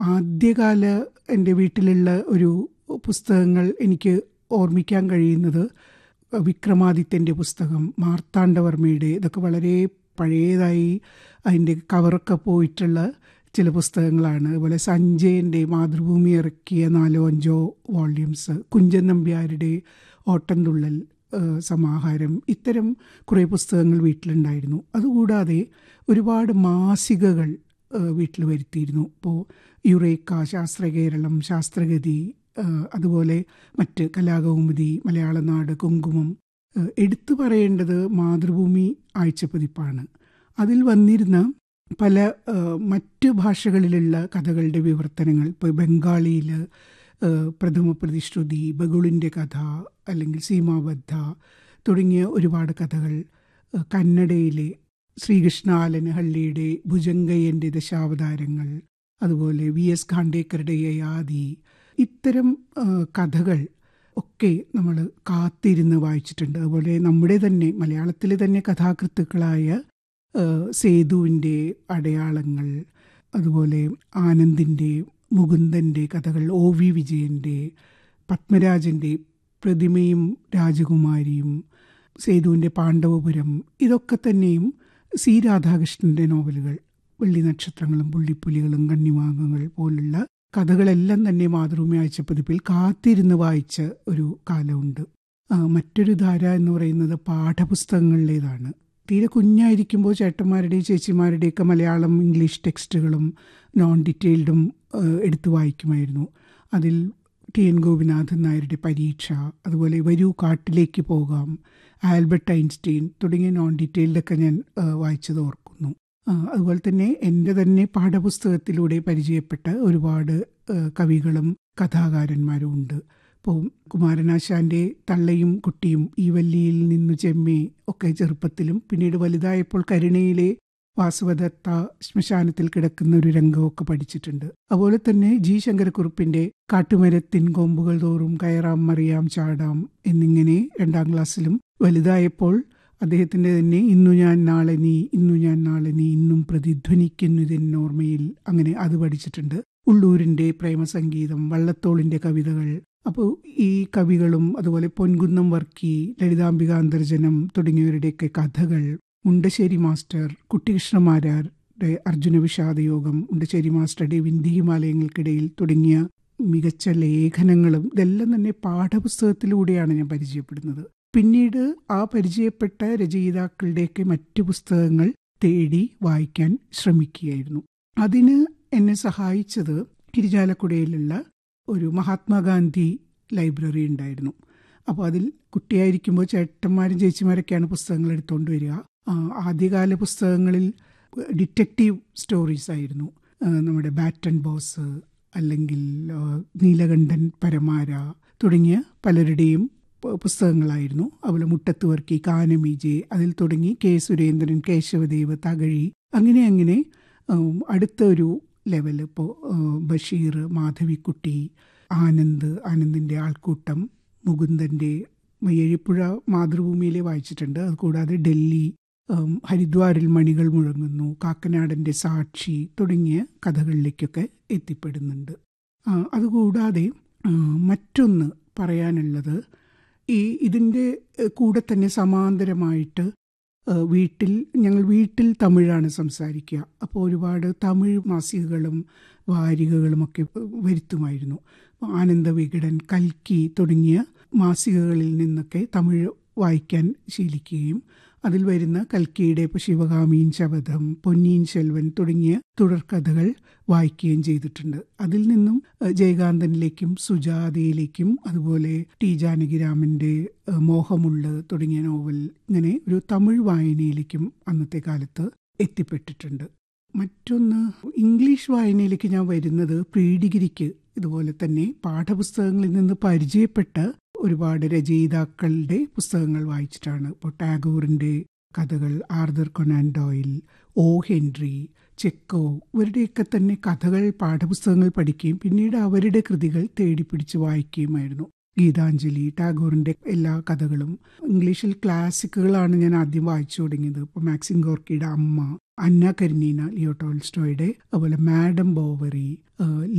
ആദ്യകാല എൻ്റെ വീട്ടിലുള്ള ഒരു പുസ്തകങ്ങൾ എനിക്ക് ഓർമ്മിക്കാൻ കഴിയുന്നത് വിക്രമാദിത്യൻ്റെ പുസ്തകം മാർത്താണ്ഡവർമ്മയുടെ ഇതൊക്കെ വളരെ പഴയതായി അതിൻ്റെ കവറൊക്കെ പോയിട്ടുള്ള ചില പുസ്തകങ്ങളാണ് അതുപോലെ സഞ്ജയൻ്റെ മാതൃഭൂമി ഇറക്കിയ നാലോ അഞ്ചോ വോള്യൂംസ് കുഞ്ചൻ നമ്പ്യാരുടെ ഓട്ടംതുള്ളൽ സമാഹാരം ഇത്തരം കുറേ പുസ്തകങ്ങൾ വീട്ടിലുണ്ടായിരുന്നു അതുകൂടാതെ ഒരുപാട് മാസികകൾ വീട്ടിൽ വരുത്തിയിരുന്നു ഇപ്പോൾ യുറേക്ക ശാസ്ത്രകേരളം ശാസ്ത്രഗതി അതുപോലെ മറ്റ് കലാകൗമുദി മലയാളനാട് കുങ്കുമം എടുത്തു പറയേണ്ടത് മാതൃഭൂമി ആഴ്ചപ്പതിപ്പാണ് അതിൽ വന്നിരുന്ന പല മറ്റ് ഭാഷകളിലുള്ള കഥകളുടെ വിവർത്തനങ്ങൾ ഇപ്പോൾ ബംഗാളിയിൽ പ്രഥമ പ്രതിശ്രുതി ബഗുളിൻ്റെ കഥ അല്ലെങ്കിൽ സീമാബദ്ധ തുടങ്ങിയ ഒരുപാട് കഥകൾ കന്നഡയിലെ ശ്രീകൃഷ്ണ ആലനഹള്ളിയുടെ ഭുജങ്കയ്യൻ്റെ ദശാവതാരങ്ങൾ അതുപോലെ വി എസ് ഖാണ്ടേക്കറുടെ യയാതി ഇത്തരം കഥകൾ ഒക്കെ നമ്മൾ കാത്തിരുന്ന് വായിച്ചിട്ടുണ്ട് അതുപോലെ നമ്മുടെ തന്നെ മലയാളത്തിലെ തന്നെ കഥാകൃത്തുക്കളായ സേതുവിൻ്റെ അടയാളങ്ങൾ അതുപോലെ ആനന്ദിൻ്റെ മുകുന്ദൻ്റെ കഥകൾ ഒ വി വിജയൻ്റെ പത്മരാജൻ്റെ പ്രതിമയും രാജകുമാരിയും സേതുവിൻ്റെ പാണ്ഡവപുരം ഇതൊക്കെ തന്നെയും സി രാധാകൃഷ്ണൻ്റെ നോവലുകൾ വെള്ളി നക്ഷത്രങ്ങളും പുള്ളിപ്പുലികളും കണ്ണിമാങ്ങകൾ പോലുള്ള കഥകളെല്ലാം തന്നെ മാതൃഭൂമി ആഴ്ചപ്പതിപ്പിൽ കാത്തിരുന്ന് വായിച്ച ഒരു കാലമുണ്ട് മറ്റൊരു ധാര എന്ന് പറയുന്നത് പാഠപുസ്തകങ്ങളിലേതാണ് തീരെ കുഞ്ഞായിരിക്കുമ്പോൾ ചേട്ടന്മാരുടെയും ചേച്ചിമാരുടെയൊക്കെ മലയാളം ഇംഗ്ലീഷ് ടെക്സ്റ്റുകളും നോൺ ഡീറ്റെയിൽഡും എടുത്തു വായിക്കുമായിരുന്നു അതിൽ ടി എൻ ഗോപിനാഥൻ നായരുടെ പരീക്ഷ അതുപോലെ വരൂ കാട്ടിലേക്ക് പോകാം ആൽബർട്ട് ഐൻസ്റ്റീൻ തുടങ്ങിയ നോൺ ഡീറ്റെയിൽഡൊക്കെ ഞാൻ വായിച്ചത് ഓർക്കുന്നു അതുപോലെ തന്നെ എൻ്റെ തന്നെ പാഠപുസ്തകത്തിലൂടെ പരിചയപ്പെട്ട ഒരുപാട് കവികളും കഥാകാരന്മാരും ഉണ്ട് ഇപ്പോൾ കുമാരനാശാൻ്റെ തള്ളയും കുട്ടിയും ഈ വല്ലിയിൽ നിന്നു ചെമ്മേ ഒക്കെ ചെറുപ്പത്തിലും പിന്നീട് വലുതായപ്പോൾ കരുണയിലെ വാസുവദത്ത ശ്മശാനത്തിൽ കിടക്കുന്ന ഒരു രംഗമൊക്കെ പഠിച്ചിട്ടുണ്ട് അതുപോലെ തന്നെ ജി ശങ്കരക്കുറുപ്പിൻ്റെ കാട്ടുമരത്തിൻ കൊമ്പുകൾ തോറും കയറാം മറിയാം ചാടാം എന്നിങ്ങനെ രണ്ടാം ക്ലാസ്സിലും വലുതായപ്പോൾ അദ്ദേഹത്തിൻ്റെ തന്നെ ഇന്നു ഞാൻ നാളെ നീ ഇന്നു ഞാൻ നാളെ നീ ഇന്നും പ്രതിധ്വനിക്കുന്നതിനോർമ്മയിൽ അങ്ങനെ അത് പഠിച്ചിട്ടുണ്ട് ഉള്ളൂരിൻ്റെ പ്രേമസംഗീതം വള്ളത്തോളിൻ്റെ കവിതകൾ അപ്പോൾ ഈ കവികളും അതുപോലെ പൊൻകുന്നം വർക്കി ലളിതാംബിക അന്തർജനം തുടങ്ങിയവരുടെയൊക്കെ കഥകൾ മുണ്ടശ്ശേരി മാസ്റ്റർ കുട്ടികൃഷ്ണമാരാരുടെ അർജുന വിഷാദയോഗം മുണ്ടശ്ശേരി മാസ്റ്ററുടെ വിന്ധ്യ ഹിമാലയങ്ങൾക്കിടയിൽ തുടങ്ങിയ മികച്ച ലേഖനങ്ങളും ഇതെല്ലാം തന്നെ പാഠപുസ്തകത്തിലൂടെയാണ് ഞാൻ പരിചയപ്പെടുന്നത് പിന്നീട് ആ പരിചയപ്പെട്ട രചയിതാക്കളുടെയൊക്കെ മറ്റു പുസ്തകങ്ങൾ തേടി വായിക്കാൻ ശ്രമിക്കുകയായിരുന്നു അതിന് എന്നെ സഹായിച്ചത് കിരിജാലക്കുടയിലുള്ള ഒരു മഹാത്മാഗാന്ധി ലൈബ്രറി ഉണ്ടായിരുന്നു അപ്പോൾ അതിൽ കുട്ടിയായിരിക്കുമ്പോൾ ചേട്ടന്മാരും ചേച്ചിമാരൊക്കെയാണ് പുസ്തകങ്ങൾ എടുത്തുകൊണ്ട് വരിക ആദ്യകാല പുസ്തകങ്ങളിൽ ഡിറ്റക്റ്റീവ് സ്റ്റോറീസ് ആയിരുന്നു നമ്മുടെ ബാറ്റൺ ബോസ് അല്ലെങ്കിൽ നീലകണ്ഠൻ പരമാര തുടങ്ങിയ പലരുടെയും പുസ്തകങ്ങളായിരുന്നു അതുപോലെ മുട്ടത്ത് വർക്കി കാനമീജെ അതിൽ തുടങ്ങി കെ സുരേന്ദ്രൻ കേശവദേവ് തകഴി അങ്ങനെ അങ്ങനെ അടുത്ത ഒരു ലെവൽ ഇപ്പോൾ ബഷീർ മാധവിക്കുട്ടി ആനന്ദ് ആനന്ദിൻ്റെ ആൾക്കൂട്ടം മുകുന്ദൻ്റെ എഴിപ്പുഴ മാതൃഭൂമിയിലെ വായിച്ചിട്ടുണ്ട് അതുകൂടാതെ ഡൽഹി ഹരിദ്വാറിൽ മണികൾ മുഴങ്ങുന്നു കാക്കനാടൻ്റെ സാക്ഷി തുടങ്ങിയ കഥകളിലേക്കൊക്കെ എത്തിപ്പെടുന്നുണ്ട് അതുകൂടാതെ മറ്റൊന്ന് പറയാനുള്ളത് ഈ ഇതിൻ്റെ കൂടെ തന്നെ സമാന്തരമായിട്ട് വീട്ടിൽ ഞങ്ങൾ വീട്ടിൽ തമിഴാണ് സംസാരിക്കുക അപ്പോൾ ഒരുപാട് തമിഴ് മാസികകളും വാരികകളുമൊക്കെ വരുത്തുമായിരുന്നു ആനന്ദ വികടൻ കൽക്കി തുടങ്ങിയ മാസികകളിൽ നിന്നൊക്കെ തമിഴ് വായിക്കാൻ ശീലിക്കുകയും അതിൽ വരുന്ന കൽക്കിയുടെ ഇപ്പോൾ ശിവകാമീൻ ശബദം പൊന്നീൻ ശെൽവൻ തുടങ്ങിയ തുടർക്കഥകൾ വായിക്കുകയും ചെയ്തിട്ടുണ്ട് അതിൽ നിന്നും ജയകാന്തനിലേക്കും സുജാതയിലേക്കും അതുപോലെ ടി ജാനകിരാമൻ്റെ മോഹമുള്ള തുടങ്ങിയ നോവൽ ഇങ്ങനെ ഒരു തമിഴ് വായനയിലേക്കും അന്നത്തെ കാലത്ത് എത്തിപ്പെട്ടിട്ടുണ്ട് മറ്റൊന്ന് ഇംഗ്ലീഷ് വായനയിലേക്ക് ഞാൻ വരുന്നത് പ്രീ ഡിഗ്രിക്ക് ഇതുപോലെ തന്നെ പാഠപുസ്തകങ്ങളിൽ നിന്ന് പരിചയപ്പെട്ട ഒരുപാട് രചയിതാക്കളുടെ പുസ്തകങ്ങൾ വായിച്ചിട്ടാണ് ഇപ്പോൾ ടാഗോറിൻ്റെ കഥകൾ Arthur Conan Doyle O Henry Chekhov ഇവരുടെയൊക്കെ തന്നെ കഥകൾ പാഠപുസ്തകങ്ങൾ പഠിക്കുകയും പിന്നീട് അവരുടെ കൃതികൾ തേടിപ്പിടിച്ച് വായിക്കുകയുമായിരുന്നു ഗീതാഞ്ജലി ടാഗോറിൻ്റെ എല്ലാ കഥകളും ഇംഗ്ലീഷിൽ ക്ലാസിക്കുകളാണ് ഞാൻ ആദ്യം വായിച്ചു തുടങ്ങിയത് ഇപ്പോൾ മാക്സിം ഗോർക്കിയുടെ അമ്മ അന്ന കരീന ലിയോ ടോൾസ്റ്റോയുടെ അതുപോലെ മാഡം ബോവറി